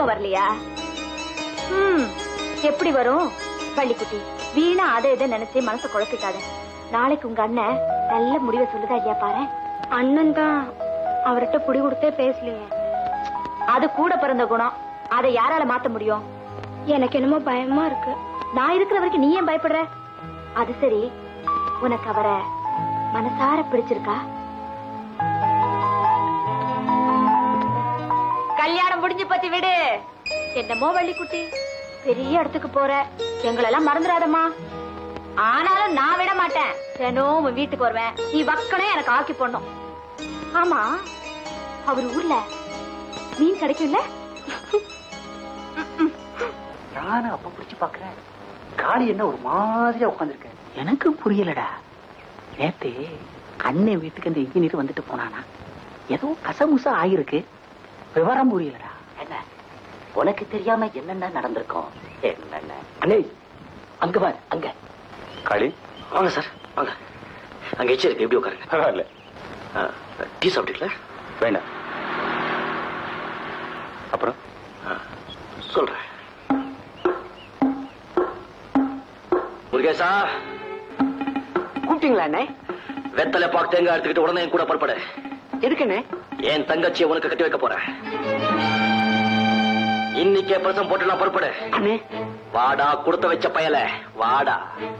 தூக்கம் வரலையா ம் எப்படி வரும் பள்ளிக்குட்டி வீணா அதை இதை நினைச்சு மனசை குழப்பிக்காத நாளைக்கு உங்க அண்ணன் நல்ல முடிவை சொல்லுதா இல்லையா பாரு அண்ணன் தான் அவர்கிட்ட புடி கொடுத்தே பேசலையே அது கூட பிறந்த குணம் அதை யாரால மாத்த முடியும் எனக்கு என்னமோ பயமா இருக்கு நான் இருக்கிற வரைக்கும் நீ ஏன் பயப்படுற அது சரி உனக்கு அவரை மனசார பிடிச்சிருக்கா கல்யாணம் முடிஞ்சு பத்தி விடு என்னமோ வள்ளிக்குட்டி பெரிய இடத்துக்கு போற எங்களெல்லாம் மறந்துடாதம்மா ஆனாலும் நான் விட மாட்டேன் தினம் உன் வீட்டுக்கு வருவேன் நீ வக்கனே எனக்கு ஆக்கி போடணும் ஆமா அவர் ஊர்ல மீன் கிடைக்கும்ல நானும் அப்ப பிடிச்சு பாக்குறேன் காளி என்ன ஒரு மாதிரியா உட்காந்துருக்க எனக்கு புரியலடா நேத்து அண்ணன் வீட்டுக்கு அந்த இன்ஜினியர் வந்துட்டு போனானா ஏதோ கசமுசா ஆயிருக்கு விவரம் புரியலடா என்ன உனக்கு தெரியாம என்னென்ன நடந்திருக்கும் என்னென்ன அண்ணே அங்க பாரு அங்க காளி வாங்க சார் வாங்க அங்க எச்சு இருக்கு எப்படி உட்காருங்க பரவாயில்ல ஆ, டீ சாப்பிட்டீங்களா வேண்டாம் அப்புறம் ஆ, சொல்றேன் முருகேசா கூப்பிட்டீங்களா அண்ணே வெத்தலை பாக்கு தேங்காய் எடுத்துக்கிட்டு உடனே என் கூட புறப்படு எதுக்குண்ணே என் தங்கச்சியை உனக்கு கட்டி வைக்க போறேன் இன்னைக்கே பிரசம் போட்டு நான் புறப்படு அண்ணே வாடா கொடுத்த வச்ச பயல வாடா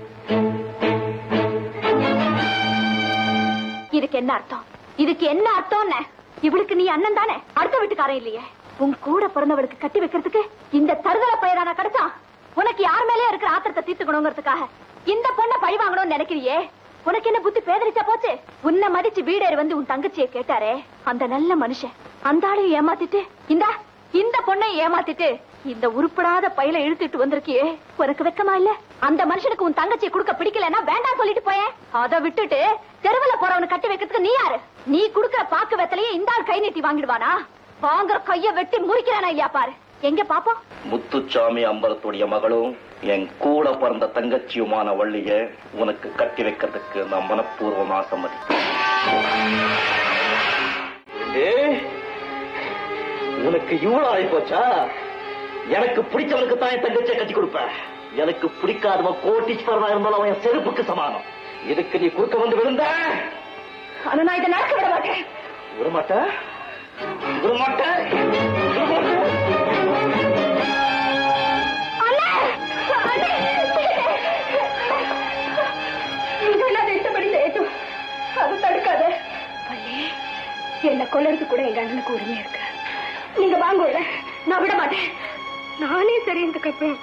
இதுக்கு என்ன அர்த்தம் இதுக்கு என்ன அர்த்தம் இவளுக்கு நீ அண்ணன் தானே அடுத்த வீட்டுக்காரன் இல்லையே உன் கூட பிறந்தவளுக்கு கட்டி வைக்கிறதுக்கு இந்த தருதல பையனான கிடைச்சா உனக்கு யார் மேலயே இருக்கிற ஆத்திரத்தை தீர்த்துக்கணுங்கிறதுக்காக இந்த பொண்ணை பழி வாங்கணும்னு நினைக்கிறியே உனக்கு என்ன புத்தி பேதரிச்சா போச்சு உன்னை மதிச்சு வீடேறி வந்து உன் தங்கச்சியை கேட்டாரே அந்த நல்ல மனுஷன் அந்த ஆளையும் ஏமாத்திட்டு இந்த இந்த பொண்ணை ஏமாத்திட்டு இந்த உருப்படாத பையில இழுத்துட்டு வந்திருக்கியே உனக்கு வெக்கமா இல்ல அந்த மனுஷனுக்கு உன் தங்கச்சியை கொடுக்க பிடிக்கலன்னா வேண்டாம் சொல்லிட்டு போயேன் அதை விட்டுட்டு தெருவுல போறவனை கட்டி வைக்கிறதுக்கு நீ யாரு நீ குடுக்கிற பாக்கு வெத்தலையே இந்த ஆள் கை நீட்டி வாங்கிடுவானா வாங்குற கைய வெட்டி முறிக்கிறானா இல்லையா பாரு எங்க பாப்போம் முத்துச்சாமி அம்பலத்துடைய மகளும் என் கூட பிறந்த தங்கச்சியுமான வள்ளிய உனக்கு கட்டி வைக்கிறதுக்கு நான் மனப்பூர்வமா சம்மதிக்கிறேன் ஏய், உனக்கு இவ்வளவு ஆகி போச்சா எனக்கு பிடிச்சவனுக்கு தான் என் தங்கச்சியை கட்டி கொடுப்பேன் எனக்கு பிடிக்காதவன் கோட்டீஸ்வரனா இருந்தாலும் அவன் என் செருப்புக்கு சமானம் இதுக்கு நீ குறுக்க வந்து விழுந்த ஆனா நான் இதை நடக்க விட மாட்டேன் விடமாட்ட விடமாட்ட அண்ணே! அண்ணே! இதெல்லாம் அது இஷ்டப்படி செய்யட்டும். அதை தடுக்காத. வள்ளி, என்னை கொல்லுறது கூட எங்க அண்ணனுக்கு உரிமை இருக்கு நீங்க வாங்க உள்ள. நான் விட மாட்டேன் நானே சரி இதுக்கப்புறம்